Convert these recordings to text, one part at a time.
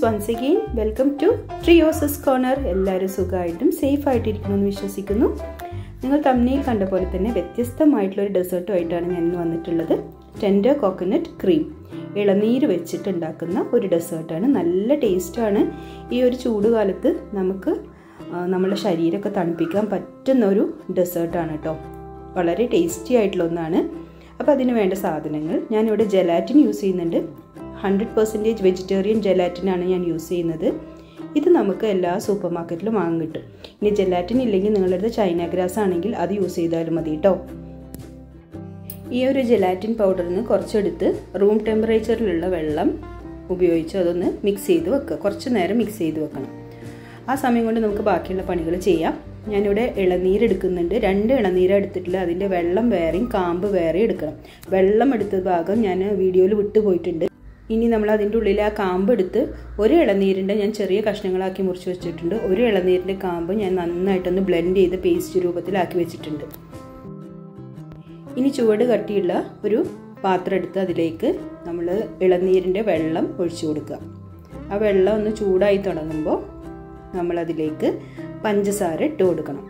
once again welcome to trioses corner എല്ലാവരും സുഖമായിട്ടും safe ആയിട്ടിരിക്കുന്നു എന്ന് വിശ്വസിക്കുന്നു നിങ്ങൾ തമ്മിൽ കണ്ട പോലെ തന്നെ വ്യത്യസ്തമായിട്ടുള്ള ഒരു ഡെസേർട്ടുമായിട്ടാണ് ഞാൻ ഇന്ന് വന്നിട്ടുള്ളത് ടെൻഡർ കോക്കനട്ട് ക്രീം ഇളനീര് വെച്ചിട്ട് ഉണ്ടാക്കുന്ന ഒരു ഡെസേർട്ടാണ് നല്ല ടേസ്റ്റാണ് ഈ ഒരു ചൂടുകാലത്ത് നമുക്ക് നമ്മുടെ ശരീരമൊക്കെ തണുപ്പിക്കാൻ പറ്റുന്ന ഒരു ഡെസേർട്ടാണ് കേട്ടോ വളരെ ടേസ്റ്റി ആയിട്ടുള്ള ഒന്നാണ് അപ്പോൾ അതിന് വേണ്ട സാധനങ്ങൾ ഞാനിവിടെ ജെലാറ്റിൻ യൂസ് ചെയ്യുന്നുണ്ട് ഹൺഡ്രഡ് പെർസെൻറ്റേജ് വെജിറ്റേറിയൻ ജെലാറ്റിനാണ് ഞാൻ യൂസ് ചെയ്യുന്നത് ഇത് നമുക്ക് എല്ലാ സൂപ്പർ മാർക്കറ്റിലും വാങ്ങാൻ കിട്ടും ഇനി ജെലാറ്റിൻ ഇല്ലെങ്കിൽ നിങ്ങളുടെ അടുത്ത് ചൈന ഗ്രാസ് ആണെങ്കിൽ അത് യൂസ് ചെയ്താലും മതി കേട്ടോ ഈ ഒരു ജെലാറ്റിൻ പൗഡറിന് കുറച്ചെടുത്ത് റൂം ടെമ്പറേച്ചറിലുള്ള വെള്ളം ഉപയോഗിച്ച് അതൊന്ന് മിക്സ് ചെയ്ത് വെക്കുക കുറച്ച് നേരം മിക്സ് ചെയ്ത് വെക്കണം ആ സമയം കൊണ്ട് നമുക്ക് ബാക്കിയുള്ള പണികൾ ചെയ്യാം ഞാനിവിടെ ഇളനീര് എടുക്കുന്നുണ്ട് രണ്ട് ഇളനീര് എടുത്തിട്ടില്ല അതിൻ്റെ വെള്ളം വേറെയും കാമ്പ് വേറെ എടുക്കണം വെള്ളം എടുത്ത ഭാഗം ഞാൻ വീഡിയോയിൽ വിട്ടുപോയിട്ടുണ്ട് ഇനി നമ്മൾ അതിൻ്റെ ഉള്ളിൽ ആ കാമ്പ് എടുത്ത് ഒരു ഇളനീരിൻ്റെ ഞാൻ ചെറിയ കഷ്ണങ്ങളാക്കി മുറിച്ച് വെച്ചിട്ടുണ്ട് ഒരു ഇളനീരിൻ്റെ കാമ്പ് ഞാൻ നന്നായിട്ടൊന്ന് ബ്ലെൻഡ് ചെയ്ത് പേസ്റ്റ് രൂപത്തിലാക്കി വെച്ചിട്ടുണ്ട് ഇനി ചുവട് കട്ടിയുള്ള ഒരു പാത്രം എടുത്ത് അതിലേക്ക് നമ്മൾ ഇളനീരിൻ്റെ വെള്ളം ഒഴിച്ചു കൊടുക്കുക ആ വെള്ളം ഒന്ന് ചൂടായി തുടങ്ങുമ്പോൾ നമ്മളതിലേക്ക് പഞ്ചസാര ഇട്ട് കൊടുക്കണം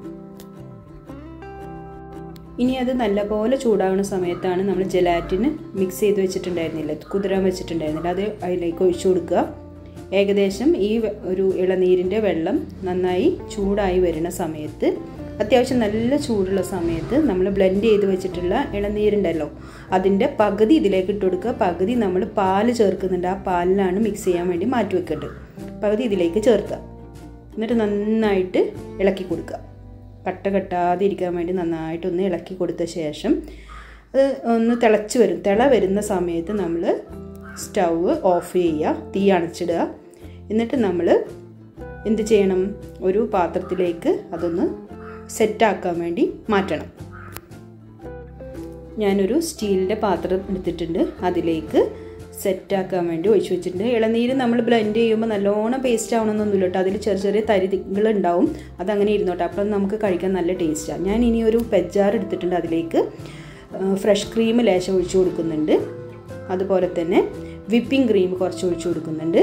ഇനി അത് നല്ലപോലെ ചൂടാകുന്ന സമയത്താണ് നമ്മൾ ജെലാറ്റിന് മിക്സ് ചെയ്ത് വെച്ചിട്ടുണ്ടായിരുന്നില്ല കുതിരാൻ വെച്ചിട്ടുണ്ടായിരുന്നില്ല അത് അതിലേക്ക് ഒഴിച്ചു കൊടുക്കുക ഏകദേശം ഈ ഒരു ഇളനീരിൻ്റെ വെള്ളം നന്നായി ചൂടായി വരുന്ന സമയത്ത് അത്യാവശ്യം നല്ല ചൂടുള്ള സമയത്ത് നമ്മൾ ബ്ലെൻഡ് ചെയ്ത് വെച്ചിട്ടുള്ള ഇളനീരുണ്ടല്ലോ അതിൻ്റെ പകുതി ഇതിലേക്ക് ഇട്ട് കൊടുക്കുക പകുതി നമ്മൾ പാല് ചേർക്കുന്നുണ്ട് ആ പാലിലാണ് മിക്സ് ചെയ്യാൻ വേണ്ടി മാറ്റി വെക്കേണ്ടത് പകുതി ഇതിലേക്ക് ചേർക്കുക എന്നിട്ട് നന്നായിട്ട് ഇളക്കി കൊടുക്കുക കട്ട കെട്ടാതെ ഇരിക്കാൻ വേണ്ടി നന്നായിട്ടൊന്ന് ഇളക്കി കൊടുത്ത ശേഷം അത് ഒന്ന് തിളച്ച് വരും തിള വരുന്ന സമയത്ത് നമ്മൾ സ്റ്റൗവ് ഓഫ് ചെയ്യുക തീ അണച്ചിടുക എന്നിട്ട് നമ്മൾ എന്ത് ചെയ്യണം ഒരു പാത്രത്തിലേക്ക് അതൊന്ന് സെറ്റാക്കാൻ വേണ്ടി മാറ്റണം ഞാനൊരു സ്റ്റീലിൻ്റെ പാത്രം എടുത്തിട്ടുണ്ട് അതിലേക്ക് സെറ്റാക്കാൻ വേണ്ടി ഒഴിച്ചു വെച്ചിട്ടുണ്ട് ഇളനീര് നമ്മൾ ബ്ലെൻഡ് ചെയ്യുമ്പോൾ നല്ലോണം പേസ്റ്റ് ആവണമെന്നൊന്നുമില്ല കേട്ടോ അതിൽ ചെറിയ ചെറിയ തരികൾ ഉണ്ടാവും അതങ്ങനെ ഇരുന്നോട്ടെ അപ്പം നമുക്ക് കഴിക്കാൻ നല്ല ടേസ്റ്റാണ് ഞാൻ ഇനി ഒരു പെജാർ എടുത്തിട്ടുണ്ട് അതിലേക്ക് ഫ്രഷ് ക്രീം ലേശം ഒഴിച്ചു കൊടുക്കുന്നുണ്ട് അതുപോലെ തന്നെ വിപ്പിംഗ് ക്രീം കുറച്ച് ഒഴിച്ചു കൊടുക്കുന്നുണ്ട്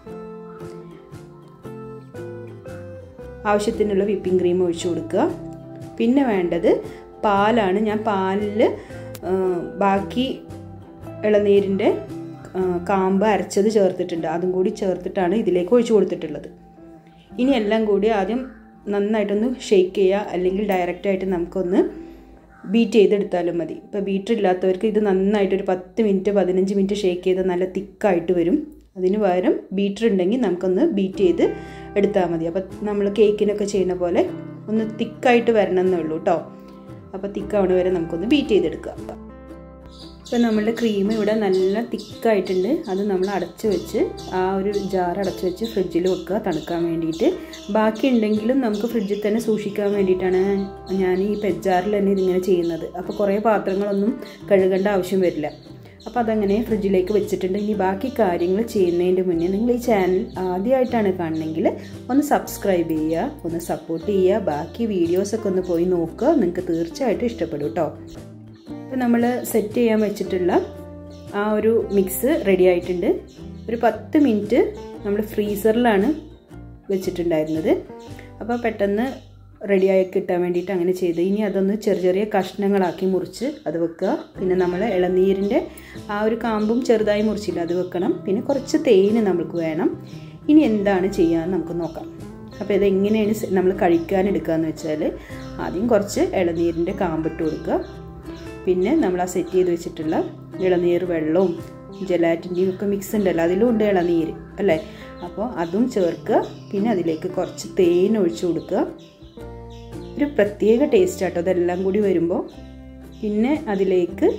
ആവശ്യത്തിനുള്ള വിപ്പിംഗ് ക്രീം ഒഴിച്ചു കൊടുക്കുക പിന്നെ വേണ്ടത് പാലാണ് ഞാൻ പാലിൽ ബാക്കി ഇളനീരിൻ്റെ കാമ്പ് അരച്ചത് ചേർത്തിട്ടുണ്ട് അതും കൂടി ചേർത്തിട്ടാണ് ഇതിലേക്ക് ഒഴിച്ചു കൊടുത്തിട്ടുള്ളത് ഇനി എല്ലാം കൂടി ആദ്യം നന്നായിട്ടൊന്ന് ഷെയ്ക്ക് ചെയ്യുക അല്ലെങ്കിൽ ഡയറക്റ്റായിട്ട് നമുക്കൊന്ന് ബീറ്റ് ചെയ്തെടുത്താലും മതി ഇപ്പോൾ ബീറ്റർ ഇല്ലാത്തവർക്ക് ഇത് നന്നായിട്ടൊരു പത്ത് മിനിറ്റ് പതിനഞ്ച് മിനിറ്റ് ഷേക്ക് ചെയ്ത് നല്ല തിക്കായിട്ട് വരും അതിന് പകരം ബീറ്റർ ഉണ്ടെങ്കിൽ നമുക്കൊന്ന് ബീറ്റ് ചെയ്ത് എടുത്താൽ മതി അപ്പോൾ നമ്മൾ കേക്കിനൊക്കെ ചെയ്യുന്ന പോലെ ഒന്ന് തിക്കായിട്ട് വരണം എന്നേ ഉള്ളൂ കേട്ടോ അപ്പോൾ തിക്കാവണ വരെ നമുക്കൊന്ന് ബീറ്റ് ചെയ്തെടുക്കാം ഇപ്പോൾ നമ്മളുടെ ക്രീം ഇവിടെ നല്ല തിക്കായിട്ടുണ്ട് അത് നമ്മൾ അടച്ച് വെച്ച് ആ ഒരു ജാർ അടച്ച് വെച്ച് ഫ്രിഡ്ജിൽ വെക്കുക തണുക്കാൻ വേണ്ടിയിട്ട് ബാക്കി ഉണ്ടെങ്കിലും നമുക്ക് ഫ്രിഡ്ജിൽ തന്നെ സൂക്ഷിക്കാൻ വേണ്ടിയിട്ടാണ് ഞാൻ ഈ പെജാറിൽ തന്നെ ഇതിങ്ങനെ ചെയ്യുന്നത് അപ്പോൾ കുറേ പാത്രങ്ങളൊന്നും കഴുകേണ്ട ആവശ്യം വരില്ല അപ്പോൾ അതങ്ങനെ ഫ്രിഡ്ജിലേക്ക് വെച്ചിട്ടുണ്ട് ഇനി ബാക്കി കാര്യങ്ങൾ ചെയ്യുന്നതിൻ്റെ മുന്നേ നിങ്ങൾ ഈ ചാനൽ ആദ്യമായിട്ടാണ് കാണണമെങ്കിൽ ഒന്ന് സബ്സ്ക്രൈബ് ചെയ്യുക ഒന്ന് സപ്പോർട്ട് ചെയ്യുക ബാക്കി വീഡിയോസൊക്കെ ഒന്ന് പോയി നോക്കുക നിങ്ങൾക്ക് തീർച്ചയായിട്ടും ഇഷ്ടപ്പെടും കേട്ടോ ഇപ്പം നമ്മൾ സെറ്റ് ചെയ്യാൻ വെച്ചിട്ടുള്ള ആ ഒരു മിക്സ് റെഡി ആയിട്ടുണ്ട് ഒരു പത്ത് മിനിറ്റ് നമ്മൾ ഫ്രീസറിലാണ് വെച്ചിട്ടുണ്ടായിരുന്നത് അപ്പോൾ പെട്ടെന്ന് റെഡിയായി കിട്ടാൻ വേണ്ടിയിട്ട് അങ്ങനെ ചെയ്ത് ഇനി അതൊന്ന് ചെറിയ ചെറിയ കഷ്ണങ്ങളാക്കി മുറിച്ച് അത് വെക്കുക പിന്നെ നമ്മൾ ഇളനീരിൻ്റെ ആ ഒരു കാമ്പും ചെറുതായി മുറിച്ചില്ല അത് വെക്കണം പിന്നെ കുറച്ച് തേന് നമുക്ക് വേണം ഇനി എന്താണ് ചെയ്യാമെന്ന് നമുക്ക് നോക്കാം അപ്പോൾ ഇതെങ്ങനെയാണ് നമ്മൾ കഴിക്കാൻ എടുക്കുകയെന്ന് വെച്ചാൽ ആദ്യം കുറച്ച് ഇളനീരിൻ്റെ കാമ്പിട്ട് കൊടുക്കുക പിന്നെ നമ്മൾ ആ സെറ്റ് ചെയ്ത് വെച്ചിട്ടുള്ള ഇളനീർ വെള്ളവും ജലാറ്റിൻ്റെയും ഒക്കെ മിക്സ് ഉണ്ടല്ലോ അതിലും ഉണ്ട് ഇളനീര് അല്ലേ അപ്പോൾ അതും ചേർക്കുക പിന്നെ അതിലേക്ക് കുറച്ച് തേൻ ഒഴിച്ചു കൊടുക്കുക ഒരു പ്രത്യേക ടേസ്റ്റ് ആട്ടോ അതെല്ലാം കൂടി വരുമ്പോൾ പിന്നെ അതിലേക്ക്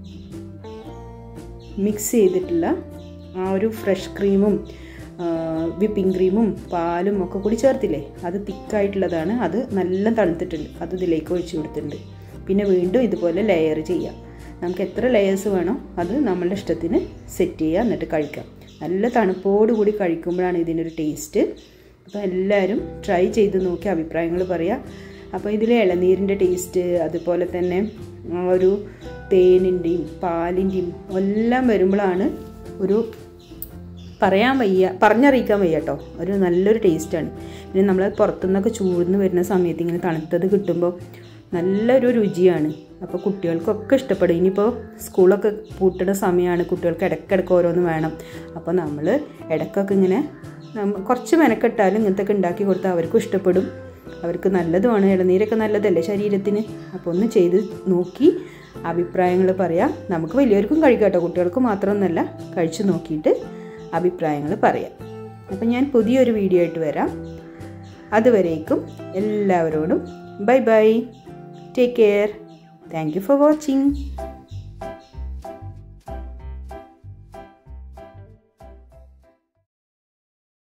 മിക്സ് ചെയ്തിട്ടുള്ള ആ ഒരു ഫ്രഷ് ക്രീമും വിപ്പിംഗ് ക്രീമും പാലും ഒക്കെ കൂടി ചേർത്തില്ലേ അത് തിക്കായിട്ടുള്ളതാണ് അത് നല്ല തണുത്തിട്ടുണ്ട് അത് ഇതിലേക്ക് ഒഴിച്ചു കൊടുത്തിട്ടുണ്ട് പിന്നെ വീണ്ടും ഇതുപോലെ ലെയർ ചെയ്യാം നമുക്ക് എത്ര ലെയേഴ്സ് വേണോ അത് നമ്മളുടെ ഇഷ്ടത്തിന് സെറ്റ് ചെയ്യുക എന്നിട്ട് കഴിക്കാം നല്ല തണുപ്പോട് കൂടി കഴിക്കുമ്പോഴാണ് ഇതിനൊരു ടേസ്റ്റ് അപ്പോൾ എല്ലാവരും ട്രൈ ചെയ്ത് നോക്കി അഭിപ്രായങ്ങൾ പറയാം അപ്പോൾ ഇതിൽ ഇളനീരിൻ്റെ ടേസ്റ്റ് അതുപോലെ തന്നെ ഒരു തേനിൻ്റെയും പാലിൻ്റെയും എല്ലാം വരുമ്പോഴാണ് ഒരു പറയാൻ വയ്യ പറഞ്ഞറിയിക്കാൻ വയ്യ കേട്ടോ ഒരു നല്ലൊരു ടേസ്റ്റാണ് പിന്നെ നമ്മൾ പുറത്തുനിന്നൊക്കെ ചൂടുന്ന് വരുന്ന സമയത്ത് ഇങ്ങനെ തണുത്തത് കിട്ടുമ്പോൾ നല്ലൊരു രുചിയാണ് അപ്പോൾ കുട്ടികൾക്കൊക്കെ ഇഷ്ടപ്പെടും ഇനിയിപ്പോൾ സ്കൂളൊക്കെ പൂട്ടുന്ന സമയമാണ് കുട്ടികൾക്ക് ഇടയ്ക്കിടയ്ക്ക് ഓരോന്ന് വേണം അപ്പോൾ നമ്മൾ ഇടയ്ക്കൊക്കെ ഇങ്ങനെ നമ്മ- കുറച്ച് മെനക്കെട്ടാലും ഇങ്ങനത്തെ ഒക്കെ ഉണ്ടാക്കി കൊടുത്താൽ അവർക്കും ഇഷ്ടപ്പെടും അവർക്ക് നല്ലതുമാണ് ഇളനീരൊക്കെ നല്ലതല്ലേ ശരീരത്തിന് അപ്പോൾ ഒന്ന് ചെയ്ത് നോക്കി അഭിപ്രായങ്ങൾ പറയാം നമുക്ക് വലിയവർക്കും കഴിക്കാം കേട്ടോ കുട്ടികൾക്ക് മാത്രമൊന്നുമല്ല കഴിച്ച് നോക്കിയിട്ട് അഭിപ്രായങ്ങൾ പറയാം അപ്പം ഞാൻ പുതിയൊരു വീഡിയോ ആയിട്ട് വരാം അതുവരേക്കും എല്ലാവരോടും bye bye take care thank you for watching